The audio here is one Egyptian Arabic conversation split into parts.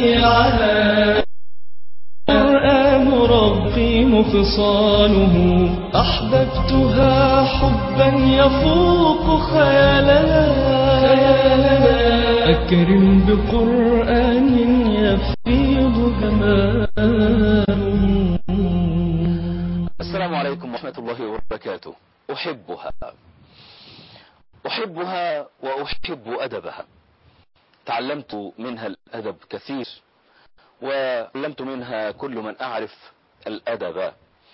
حياتي على قرآن ربي مخصاله أحببتها حبا يفوق خيالنا أكرم بقرآن يفيض جماله السلام عليكم ورحمة الله وبركاته أحبها أحبها وأحب أدبها تعلمت منها الأدب كثير وعلمت منها كل من أعرف الأدب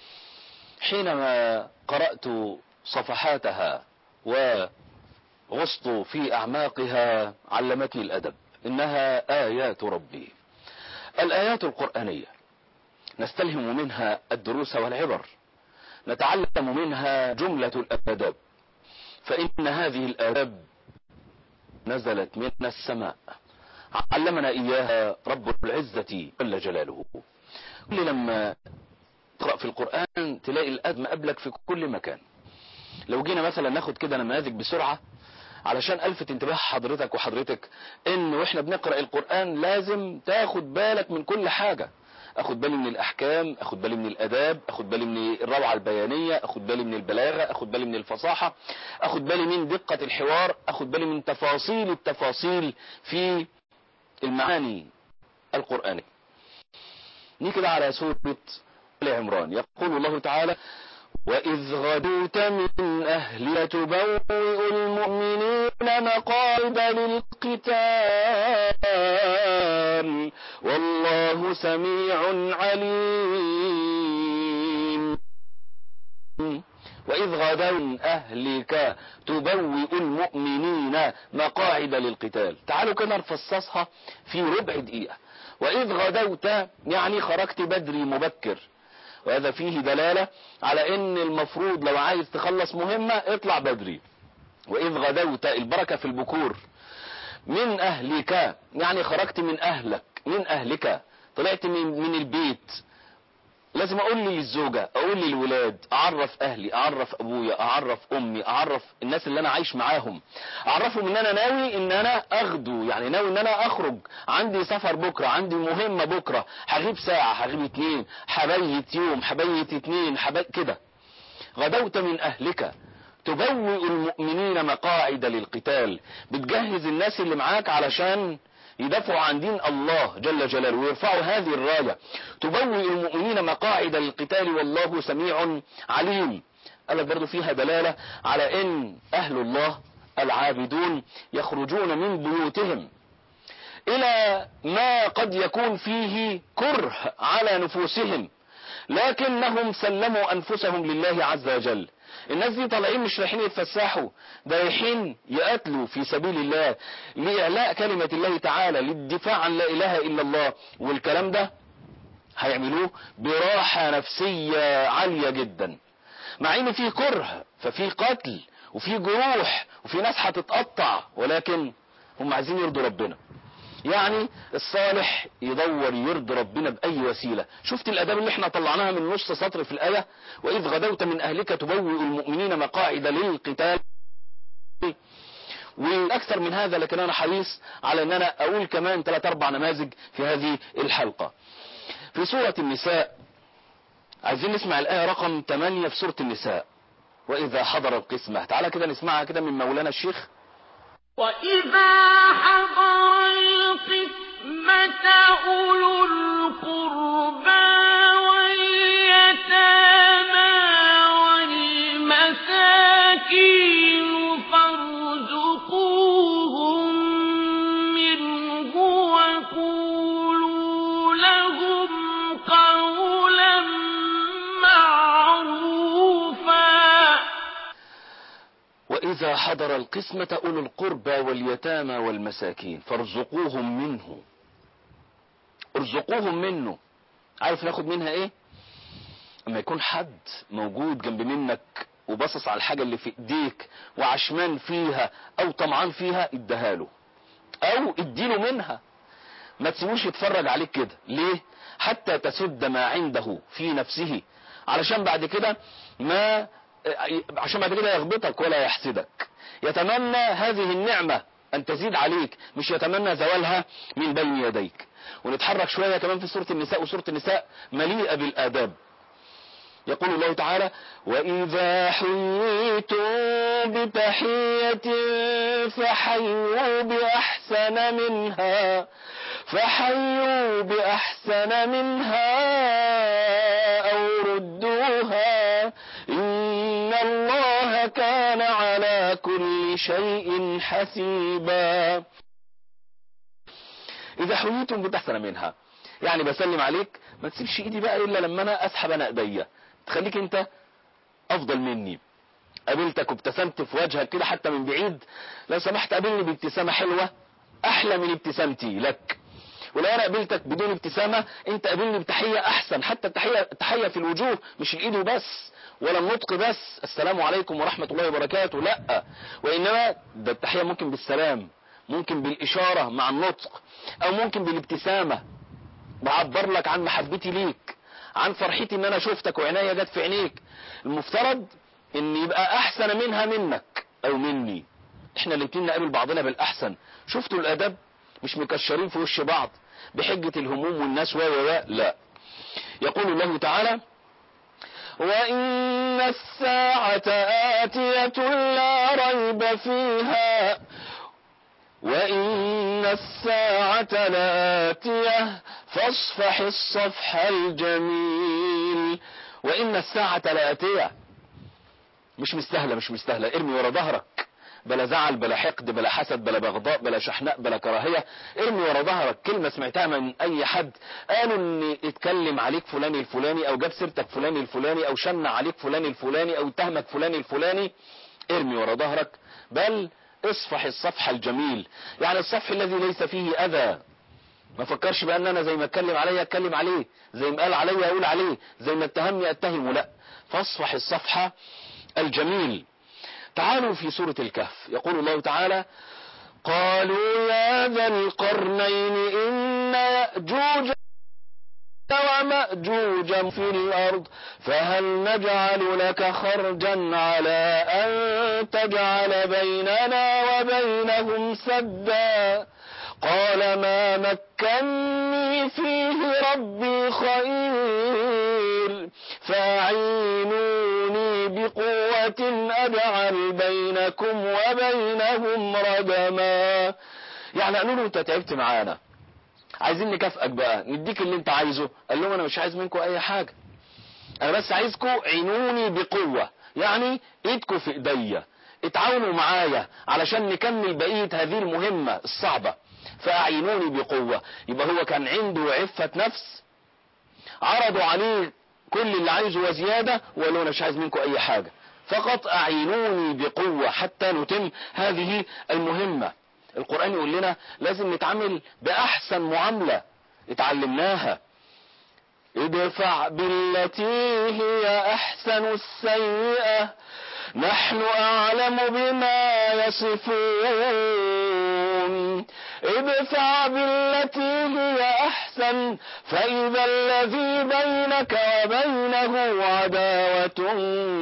حينما قرأت صفحاتها وغصت في أعماقها علمتني الأدب إنها آيات ربي الآيات القرآنية نستلهم منها الدروس والعبر نتعلم منها جملة الأدب فإن هذه الآداب نزلت من السماء علمنا إياها رب العزة جل جلاله كل لما تقرأ في القرآن تلاقي الأدب قبلك في كل مكان لو جينا مثلا ناخد كده نماذج بسرعة علشان الفت انتباه حضرتك وحضرتك ان واحنا بنقرأ القرآن لازم تاخد بالك من كل حاجة اخد بالي من الاحكام اخد بالي من الاداب اخد بالي من الروعة البيانية اخد بالي من البلاغة اخد بالي من الفصاحة اخد بالي من دقة الحوار اخد بالي من تفاصيل التفاصيل في المعاني القرآنية نيجي كده على سورة آل عمران يقول الله تعالى وإذ غدوت من أهل تبوئ المؤمنين مقاعد للقتال والله سميع عليم وإذ غدوا من أهلك تبوئ المؤمنين مقاعد للقتال تعالوا كده نفصصها في ربع دقيقة وإذ غدوت يعني خرجت بدري مبكر وهذا فيه دلالة على ان المفروض لو عايز تخلص مهمة اطلع بدري واذ غدوت البركة في البكور من اهلك يعني خرجت من اهلك من اهلك طلعت من, من البيت لازم اقول لي للزوجة اقول لي للولاد اعرف اهلي اعرف ابويا اعرف امي اعرف الناس اللي انا عايش معاهم اعرفهم ان انا ناوي ان انا اغدو يعني ناوي ان انا اخرج عندي سفر بكرة عندي مهمة بكرة هغيب ساعة هغيب اتنين هبيت يوم هبيت اتنين هبيت كده غدوت من اهلك تبوئ المؤمنين مقاعد للقتال بتجهز الناس اللي معاك علشان يدافعوا عن دين الله جل جلاله ويرفعوا هذه الراية تبوئ المؤمنين مقاعد للقتال والله سميع عليم قال لك برضو فيها دلالة على ان اهل الله العابدون يخرجون من بيوتهم الى ما قد يكون فيه كره على نفوسهم لكنهم سلموا انفسهم لله عز وجل الناس دي طالعين مش رايحين يتفسحوا ده رايحين يقاتلوا في سبيل الله لإعلاء كلمة الله تعالى للدفاع عن لا إله إلا الله والكلام ده هيعملوه براحة نفسية عالية جدا مع ان في كره ففي قتل وفي جروح وفي ناس هتتقطع ولكن هم عايزين يرضوا ربنا يعني الصالح يدور يرضي ربنا بأي وسيلة شفت الأداب اللي احنا طلعناها من نص سطر في الآية وإذ غدوت من أهلك تبوئ المؤمنين مقاعد للقتال وأكثر من هذا لكن أنا حريص على أن أنا أقول كمان ثلاث أربع نماذج في هذه الحلقة في سورة النساء عايزين نسمع الآية رقم 8 في سورة النساء وإذا حضر القسمة تعالى كده نسمعها كده من مولانا الشيخ وإذا حضر القسمة أولو القربى واليتامى والمساكين فارزقوهم منه وقولوا لهم قولا معروفا وإذا حضر القسمة أولو القربى واليتامى والمساكين فارزقوهم منه ارزقوهم منه عارف ناخد منها ايه اما يكون حد موجود جنب منك وبصص على الحاجة اللي في ايديك وعشمان فيها او طمعان فيها اديها له او اديله منها ما تسيبوش يتفرج عليك كده ليه حتى تسد ما عنده في نفسه علشان بعد كده ما عشان بعد كده يغبطك ولا يحسدك يتمنى هذه النعمة أن تزيد عليك مش يتمنى زوالها من بين يديك ونتحرك شوية كمان في سورة النساء وسورة النساء مليئة بالآداب يقول الله تعالى وإذا حييتم بتحية فحيوا بأحسن منها فحيوا بأحسن منها أو ردوها إن الله كان على كل شيء حسيبا إذا حييتم بتحسن منها يعني بسلم عليك ما تسيبش ايدي بقى الا لما انا اسحب انا ايديا تخليك انت افضل مني قابلتك وابتسمت في وجهك كده حتى من بعيد لو سمحت قابلني بابتسامة حلوة احلى من ابتسامتي لك ولو انا قابلتك بدون ابتسامة انت قابلني بتحية احسن حتى التحية التحية في الوجوه مش الايد وبس ولا النطق بس السلام عليكم ورحمة الله وبركاته لا وانما ده التحية ممكن بالسلام ممكن بالاشارة مع النطق او ممكن بالابتسامة بعبر لك عن محبتي ليك عن فرحتي ان انا شفتك وعناية جت في عينيك المفترض ان يبقى احسن منها منك او مني احنا الاتنين نقابل بعضنا بالاحسن شفتوا الادب مش مكشرين في وش بعض بحجة الهموم والناس و و لا يقول الله تعالى وإن الساعة آتية لا ريب فيها وإن الساعة لآتية فاصفح الصفح الجميل وإن الساعة لآتية مش مستاهلة مش مستاهلة ارمي ورا ظهرك بلا زعل بلا حقد بلا حسد بلا بغضاء بلا شحناء بلا كراهية ارمي ورا ظهرك كلمة سمعتها من اي حد قالوا ان اتكلم عليك فلان الفلاني او جاب سيرتك فلان الفلاني او شن عليك فلان الفلاني او اتهمك فلان الفلاني ارمي ورا ظهرك بل اصفح الصفح الجميل يعني الصفح الذي ليس فيه اذى ما فكرش بان انا زي ما اتكلم عليا اتكلم عليه زي ما قال عليا اقول عليه زي ما اتهمني اتهمه لا فاصفح الصفحة الجميل تعالوا في سورة الكهف يقول الله تعالى قالوا يا ذا القرنين إن يأجوج ومأجوج في الأرض فهل نجعل لك خرجا على أن تجعل بيننا وبينهم سدا قال ما مكني فيه ربي خير فاعينوني بقوة أجعل بينكم وبينهم ردما يعني قالوا له انت تعبت معانا عايزين نكافئك بقى نديك اللي انت عايزه قال لهم انا مش عايز منكم اي حاجة انا بس عايزكم عينوني بقوة يعني ايدكم في ايديا اتعاونوا معايا علشان نكمل بقية هذه المهمة الصعبة فاعينوني بقوة يبقى هو كان عنده عفة نفس عرضوا عليه كل اللي عايزه وزيادة وقال له انا مش عايز منكم اي حاجة فقط اعينوني بقوة حتى نتم هذه المهمة القرآن يقول لنا لازم نتعامل بأحسن معاملة اتعلمناها ادفع بالتي هي أحسن السيئة نحن أعلم بما يصفون ادفع بالتي هي أحسن فإذا الذي بينك وبينه عداوة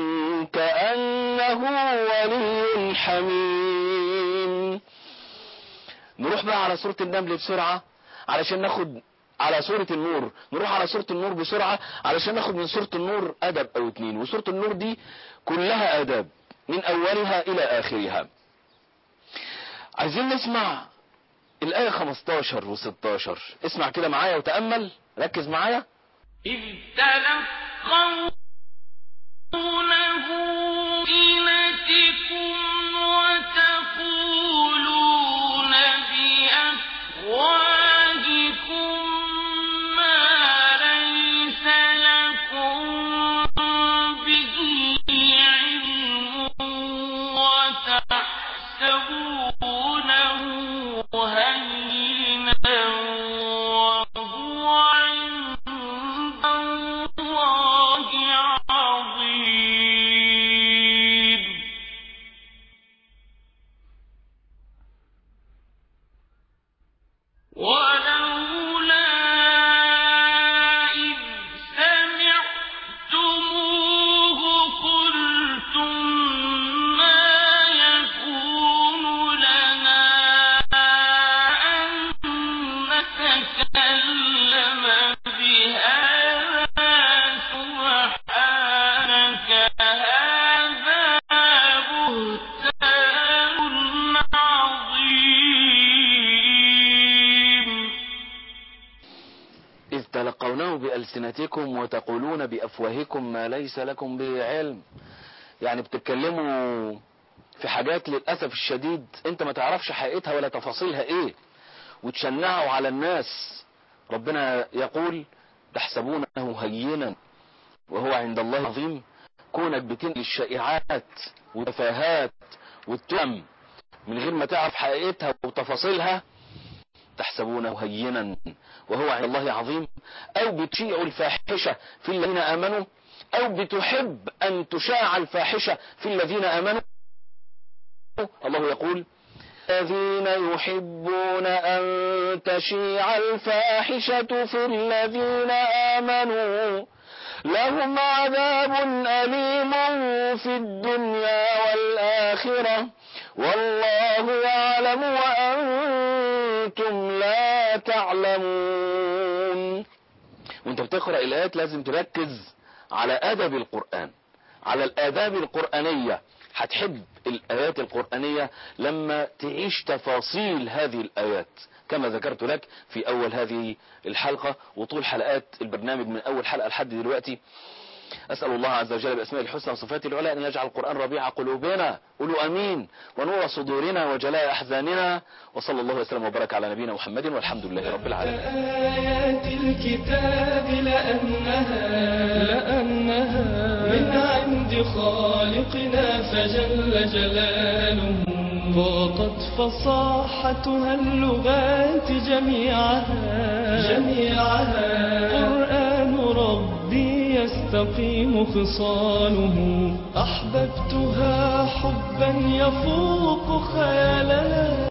كأنه ولي حميم نروح بقى على سورة النمل بسرعة علشان ناخد على سورة النور نروح على سورة النور بسرعة علشان ناخد من سورة النور أدب أو اتنين وسورة النور دي كلها أدب من أولها إلى آخرها عايزين نسمع الآية 15 و 16 اسمع كده معايا وتأمل ركز معايا إذ تلقونه إلتكم وتقولون بأفواهكم ما ليس لكم به علم وتحسبونه هينا وهو عند الله عظيم تلقونه بألسنتكم وتقولون بأفواهكم ما ليس لكم به علم يعني بتتكلموا في حاجات للأسف الشديد انت ما تعرفش حقيقتها ولا تفاصيلها ايه وتشنعوا على الناس ربنا يقول تحسبونه هينا وهو عند الله عظيم كونك بتنقل الشائعات والتفاهات والتهم من غير ما تعرف حقيقتها وتفاصيلها تحسبونه هينا وهو عند الله عظيم او بتشيع الفاحشة في الذين امنوا او بتحب ان تشاع الفاحشة في الذين امنوا الله يقول الذين يحبون أن تشيع الفاحشة في الذين آمنوا لهم عذاب أليم في الدنيا والآخرة والله يعلم وأنتم لا تعلمون وانت بتقرأ الآيات لازم تركز على أدب القرآن على الآداب القرآنية هتحب الآيات القرآنية لما تعيش تفاصيل هذه الآيات كما ذكرت لك في أول هذه الحلقة وطول حلقات البرنامج من أول حلقة لحد دلوقتي أسأل الله عز وجل بأسماء الحسنى وصفاته العلى أن يجعل القرآن ربيع قلوبنا قولوا أمين ونور صدورنا وجلاء أحزاننا وصلى الله وسلم وبارك على نبينا محمد والحمد لله رب العالمين آيات الكتاب لأنها لأنها من عند خالقنا فجل جلاله فاضت فصاحتها اللغات جميعها جميعها قرآن ربي يستقيم خصاله أحببتها حبا يفوق خيالنا